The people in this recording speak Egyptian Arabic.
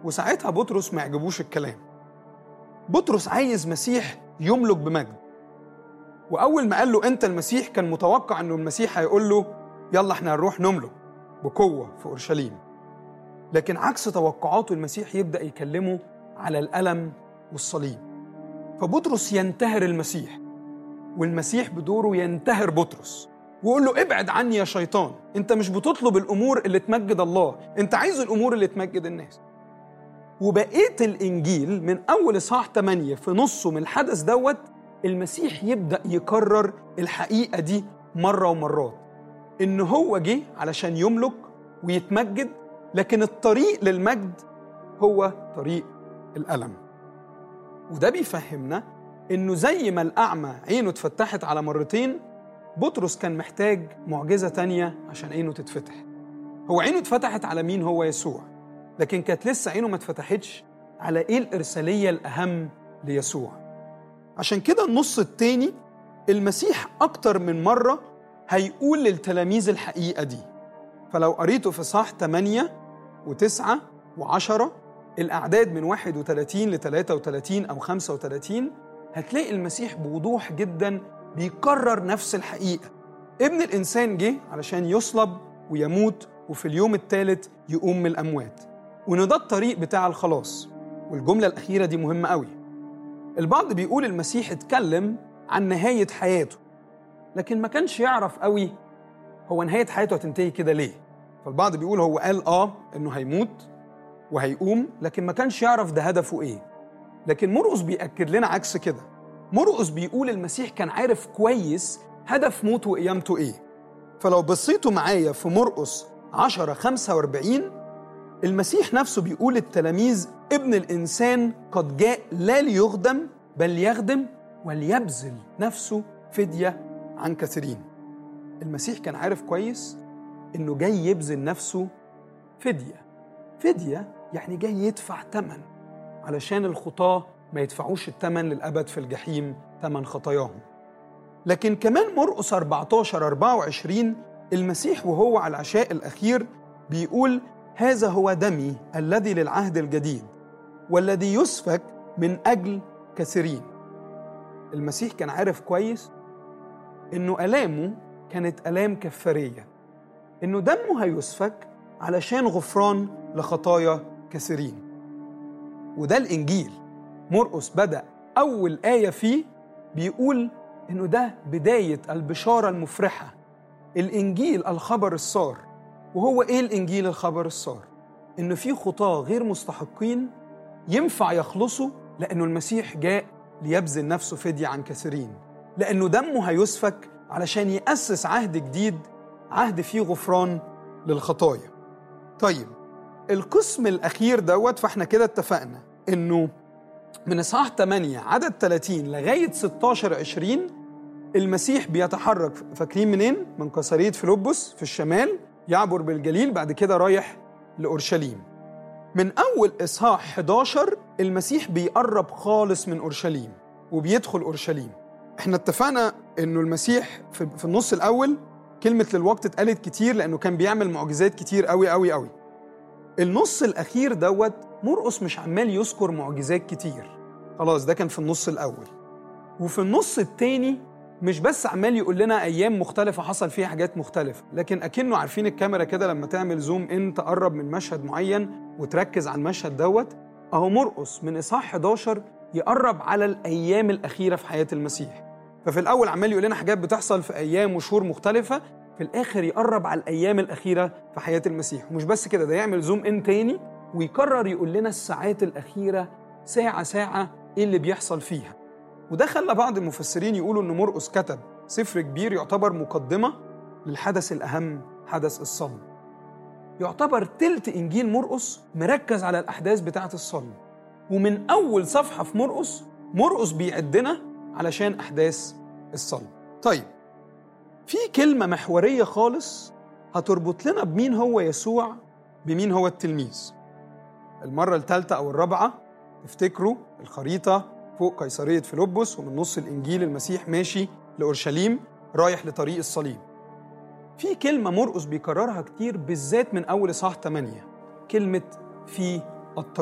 وساعتها بطرس ما يعجبوش الكلام بطرس عايز مسيح يملك بمجد واول ما قال له انت المسيح كان متوقع انه المسيح هيقول له يلا احنا هنروح نملك بقوه في اورشليم لكن عكس توقعاته المسيح يبدا يكلمه على الالم والصليب فبطرس ينتهر المسيح والمسيح بدوره ينتهر بطرس ويقول له ابعد عني يا شيطان انت مش بتطلب الامور اللي تمجد الله انت عايز الامور اللي تمجد الناس وبقيه الانجيل من اول اصحاح 8 في نصه من الحدث دوت المسيح يبدا يكرر الحقيقه دي مره ومرات ان هو جه علشان يملك ويتمجد لكن الطريق للمجد هو طريق الالم وده بيفهمنا انه زي ما الاعمى عينه اتفتحت على مرتين بطرس كان محتاج معجزه تانية عشان عينه تتفتح هو عينه اتفتحت على مين هو يسوع لكن كانت لسه عينه ما اتفتحتش على ايه الارساليه الاهم ليسوع عشان كده النص التاني المسيح اكتر من مره هيقول للتلاميذ الحقيقه دي فلو قريته في صح 8 و9 و10 الأعداد من 31 ل 33 أو 35 هتلاقي المسيح بوضوح جدا بيكرر نفس الحقيقة ابن الإنسان جه علشان يصلب ويموت وفي اليوم الثالث يقوم من الأموات وإن ده الطريق بتاع الخلاص والجملة الأخيرة دي مهمة قوي البعض بيقول المسيح اتكلم عن نهاية حياته لكن ما كانش يعرف قوي هو نهاية حياته هتنتهي كده ليه فالبعض بيقول هو قال آه إنه هيموت وهيقوم لكن ما كانش يعرف ده هدفه ايه لكن مرقس بيأكد لنا عكس كده مرقس بيقول المسيح كان عارف كويس هدف موته وقيامته ايه فلو بصيتوا معايا في مرقس 10 45 المسيح نفسه بيقول للتلاميذ ابن الانسان قد جاء لا ليخدم بل يخدم وليبذل نفسه فديه عن كثيرين المسيح كان عارف كويس انه جاي يبذل نفسه فديه فديه يعني جاي يدفع ثمن علشان الخطاه ما يدفعوش الثمن للابد في الجحيم ثمن خطاياهم لكن كمان مرقس 14 24 المسيح وهو على العشاء الاخير بيقول هذا هو دمي الذي للعهد الجديد والذي يسفك من اجل كثيرين المسيح كان عارف كويس انه الامه كانت الام كفاريه انه دمه هيسفك علشان غفران لخطايا كثيرين وده الانجيل مرقس بدا اول ايه فيه بيقول انه ده بدايه البشاره المفرحه الانجيل الخبر السار وهو ايه الانجيل الخبر السار انه في خطاه غير مستحقين ينفع يخلصوا لانه المسيح جاء ليبذل نفسه فديه عن كثيرين لانه دمه هيسفك علشان ياسس عهد جديد عهد فيه غفران للخطايا طيب القسم الاخير دوت فاحنا كده اتفقنا انه من اصحاح 8 عدد 30 لغايه 16 20 المسيح بيتحرك فاكرين منين؟ من قصريه فيلبس في الشمال يعبر بالجليل بعد كده رايح لاورشليم. من اول اصحاح 11 المسيح بيقرب خالص من اورشليم وبيدخل اورشليم. احنا اتفقنا انه المسيح في, في النص الاول كلمه للوقت اتقالت كتير لانه كان بيعمل معجزات كتير قوي قوي قوي. النص الاخير دوت مرقس مش عمال يذكر معجزات كتير خلاص ده كان في النص الاول وفي النص التاني مش بس عمال يقول لنا ايام مختلفه حصل فيها حاجات مختلفه لكن اكنه عارفين الكاميرا كده لما تعمل زوم ان تقرب من مشهد معين وتركز على المشهد دوت اهو مرقس من اصحاح 11 يقرب على الايام الاخيره في حياه المسيح ففي الاول عمال يقول لنا حاجات بتحصل في ايام وشهور مختلفه في الاخر يقرب على الايام الاخيره في حياه المسيح ومش بس كده ده يعمل زوم ان تاني ويكرر يقول لنا الساعات الاخيره ساعه ساعه ايه اللي بيحصل فيها وده خلى بعض المفسرين يقولوا ان مرقس كتب سفر كبير يعتبر مقدمه للحدث الاهم حدث الصلب يعتبر تلت انجيل مرقس مركز على الاحداث بتاعه الصلب ومن اول صفحه في مرقس مرقس بيعدنا علشان احداث الصلب طيب في كلمه محوريه خالص هتربط لنا بمين هو يسوع بمين هو التلميذ المره الثالثه او الرابعه تفتكروا الخريطه فوق قيصريه فيلبس ومن نص الانجيل المسيح ماشي لاورشليم رايح لطريق الصليب في كلمه مرقس بيكررها كتير بالذات من اول اصحاح 8 كلمه في الطريق